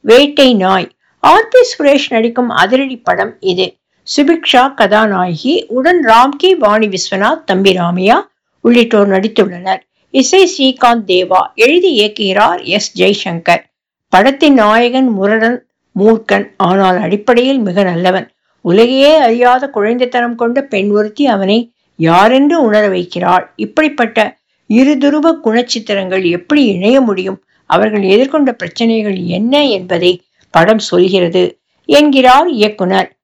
வேட்டை நாய் R B Suresh நடிக்கும் அதிரடி படம் இது சுபிக்ஷா கதாநாயகி உடன் ராம்கி வாணி விஸ்வநாத் தம்பி ராமையா உள்ளிட்டோர் நடித்துள்ளனர் இசை ஸ்ரீகாந்த் தேவா எழுதி இயக்குகிறார் எஸ் ஜெய்சங்கர் படத்தின் நாயகன் முரடன் மூர்க்கன் ஆனால் அடிப்படையில் மிக நல்லவன் உலகையே அறியாத குழந்தைத்தனம் கொண்ட பெண் ஒருத்தி அவனை யாரென்று உணர வைக்கிறாள் இப்படிப்பட்ட இருதுருவ குணச்சித்திரங்கள் எப்படி இணைய முடியும் அவர்கள் எதிர்கொண்ட பிரச்சனைகள் என்ன என்பதை படம் சொல்கிறது என்கிறார் இயக்குனர்